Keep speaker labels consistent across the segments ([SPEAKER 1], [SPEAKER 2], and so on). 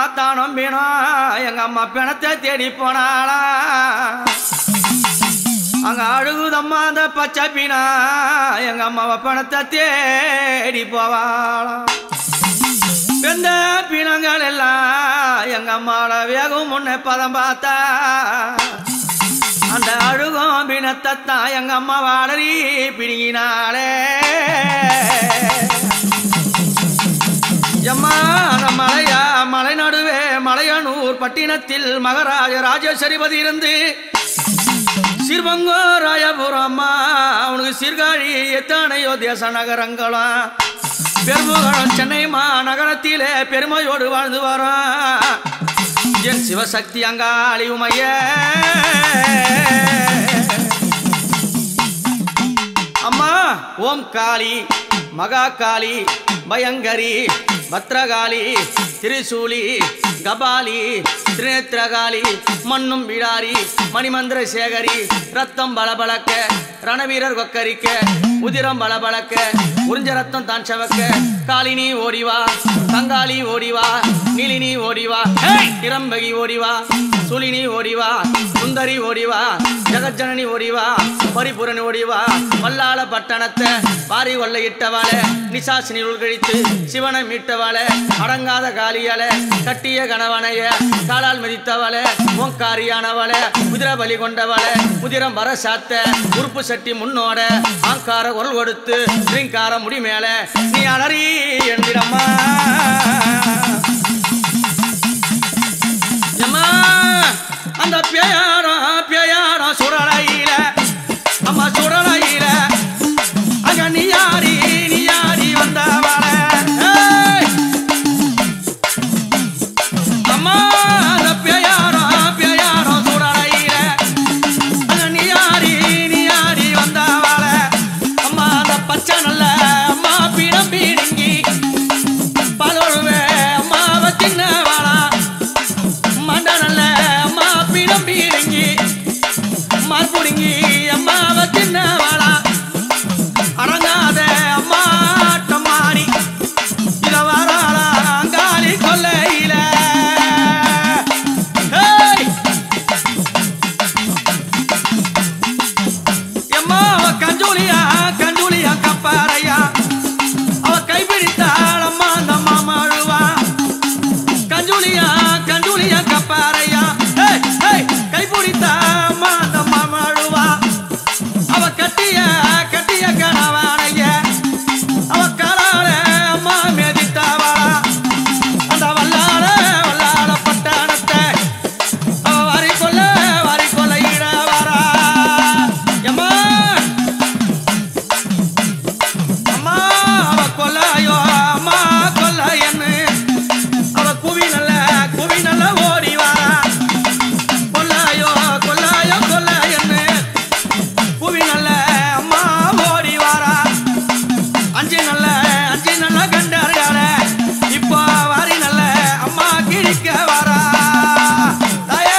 [SPEAKER 1] தானம் பீனம் எங்க அம்மா பிணத்தை தேடி போனாளா அங்க அழுகுதம்மா அந்த பச்சை பீனா எங்க அம்மாவை பணத்தை தேடி போவாளாம் வெந்த பிணங்கள் எல்லாம் எங்க அம்மாவோட வேகம் முன்னே பதம் பார்த்தா அந்த அழுகும் பிணத்தை தான் எங்க அம்மா வாடரி பிடிங்கினாளே எம்மா அந்த மலையா மலை நடுவே மலையனூர் பட்டினத்தில் மகாராஜ ராஜேஸ்வரிபதி இருந்து சிறுபங்கோ ராயபுரம் அம்மா அவனுக்கு சீர்காழி எத்தனையோ தேச நகரங்களாம் பெருமுகலம் சென்னை மாநகரத்திலே பெருமையோடு வாழ்ந்து வரோம் என் சிவசக்தி அங்காளி உமைய அம்மா ஓம் காளி மகா காளி பயங்கரி பத்ரகாளி திரிசூலி கபாலி திரிநேத்திரகாளி மண்ணும் விடாரி மணிமந்திர சேகரி ரத்தம் பளபளக்க ரணவீரர் கொக்கரிக்க உதிரம் பளபளக்க உறிஞ்ச ரத்தம் தான் சவக்க காளினி ஓடிவா தங்காளி ஓடிவா நீலினி ஓடிவா திரம்பகி ஓடிவா சுலினி ஓடிவா சுந்தரி ஓடிவா ஜெகஜனனி ஓடிவா பரிபுரன் ஓடிவா வல்லாள பட்டணத்தை பாரி கொள்ளையிட்டவாள நிசாசினி உள்கழித்து சிவனை மீட்டவாள அடங்காத காலியால கட்டிய கணவனைய காலால் மிதித்தவள ஓங்காரியானவள குதிரை பலி கொண்டவள குதிரம் வர சாத்த உறுப்பு சட்டி முன்னோட ஆங்கார குரல் கொடுத்து ஸ்ரீங்கார முடி மேல நீ அலறி என்கிறம்மா எம்மா அந்த பேயாரம் பேயாரம் சுடலையில அம்மா சுடலையில அங்க நீ யாரி நீ யாரி வந்தவள ஏய்! அம்மா அந்த பேயாரம் பேயாரம் சுடலையில அங்க நீ யாரி நீ யாரி வந்தவள அம்மா அந்த பச்சை நல்ல அம்மா பீடம் பீடுங்கி பலொழுவே அம்மாவை தின்னவாளா மண்டனல்ல அம்மா பீடம் பீடுங்கி மார்புடுங்கி அம்மாவை தின்னவாளா அடங்காத அம்மாட்டம் மாறி இத வராளா அங்காளி கொல்லையில ஏய்! எம்மா அவ கஞ்சூலியா கஞ்சூலியா கப்பாரையா அவ கைப்பிடித்தாள் அம்மா அந்த மாமா அழுவா கஞ்சூலியா கஞ்சூலியா கப்பாரையா ஏய், ஏய், கைப்பிடித்தா அம்மா அந்த மாமா அழுவா அவ கட்டிய கட்டிய கணவானைய அவ காலால அம்மா மேதித்தாவாளா அந்த வல்லால வல்லால பட்டாணத்தை அவ வாரி கொள்ள வாரி கொள்ள இட வரா எம்மா அம்மா அவ கொல்லையோ அம்மா கொல்லையன்னு அவ குவி நல்ல குவி நல்ல ஓடி வரா கொல்லாயோ கொல்லாயோ கொல்லாயன்னு குவி நல்ல அம்மா ஓடி வாரா அஞ்சு நல்ல அஞ்சு நல்ல கண்டார்கள இப்போ வாரி நல்ல அம்மா கிழிக்க வரா தாயே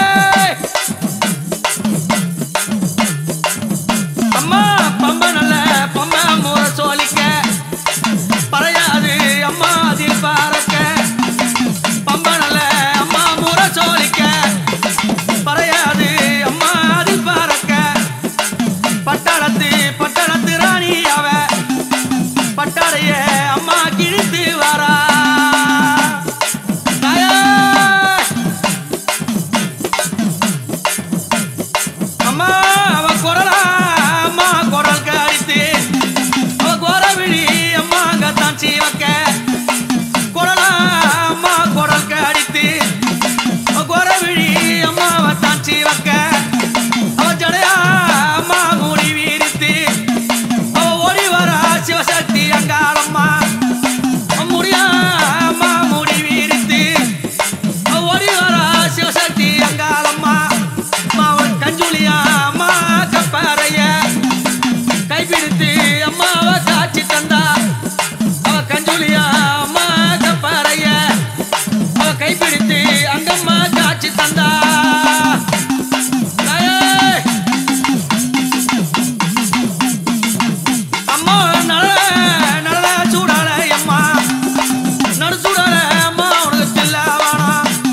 [SPEAKER 1] அம்மா பம்ப நல்ல பம்ப மூற சோலிக்க பறையாது அம்மா அதில் பாரக்க பம்ப நல்ல அம்மா மூற சோலிக்க பறையாது அம்மா அதில் பாரக்க பட்டாளத்து பட்டாளத்து ராணி அவ பட்டாடைய அம்மா கிழித்து வரா தாயே! அம்மா அவ குரலா அம்மா குரல் கடித்து அவ கோரவிழி அம்மா அங்க தான் சீவக்க குரலா அம்மா குரல் கடித்து அவ கோரவிழி அம்மாவை தான் சீவக்க அவ ஜடையா அம்மா மூடி வீரித்து அவ ஓடி வரா சிவசக்தி அங்காளம்மா முடியா அம்மா மூடி வீரித்து அவ ஓடி வரா சிவசக்தி அங்காளம்மா அம்மா அவள் கஞ்சுலியா அம்மா கப்பாரைய கைப்பிடித்து அம்மாவை காட்சி தந்தா அவ கஞ்சுலியா அம்மா கப்பாரைய அவ கைப்பிடித்து அங்கம்மா காட்சி தந்தா தாயே! அம்மா நல்ல நல்ல சூடால அம்மா நடு சூடால அம்மா உனக்கு தில்ல வேணாம்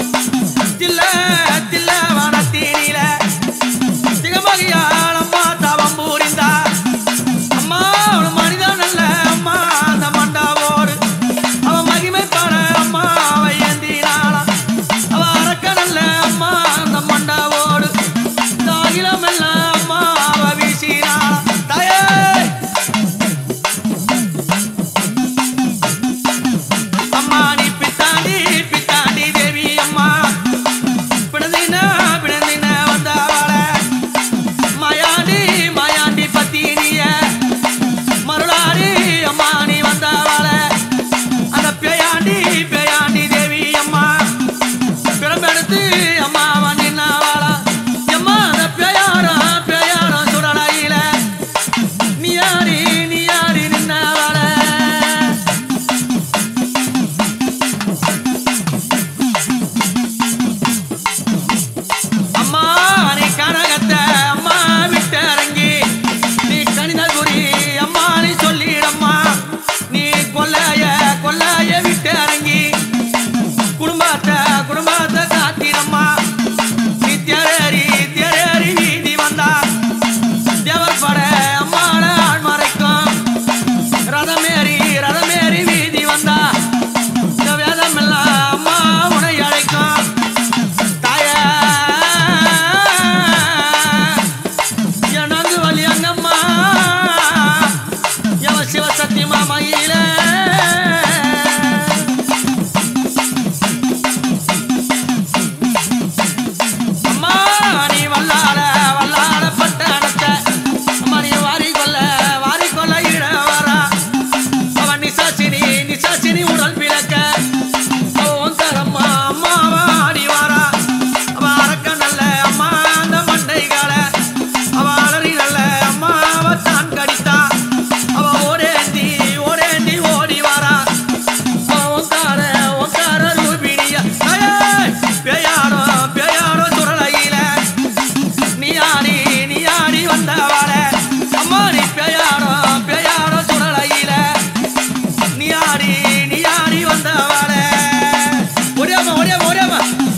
[SPEAKER 1] ஏம்மா